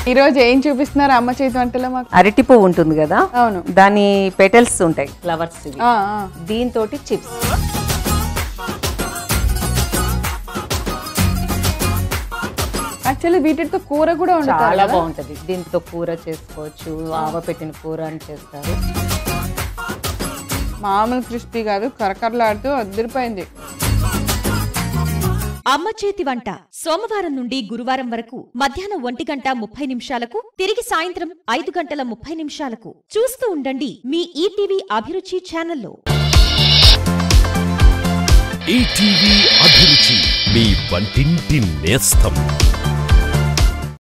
ఈ రోజు ఏం చూపిస్తున్నారు అమ్మ చేతి వంటలో మాకు అరటి పువ్వు ఉంటుంది కదా అవును దాని పెటల్స్ ఉంటాయి ఫ్లవర్స్ ఆ, ఆ. దీంతో చిప్స్ యాక్చువల్లీ వీటితో కూర కూడా వండుతారు చాలా కదా? బాగుంటది దీంతో కూర చేసుకోవచ్చు ఆవ పెట్టిన కూర అని చేస్తారు మామూలు క్రిస్పీ కాదు కరకరలాడుతూ అదిరిపోయింది అమ్మ చేతి వంట సోమవారం నుండి గురువారం వరకు మధ్యాహ్నం ఒంటి గంట ముప్పై నిమిషాలకు తిరిగి సాయంత్రం ఐదు గంటల ముప్పై నిమిషాలకు చూస్తూ ఉండండి మీ ఈటీవీ అభిరుచి ఛానల్లో ఈటీవీ అభిరుచి మీ వంటింటి నేస్తం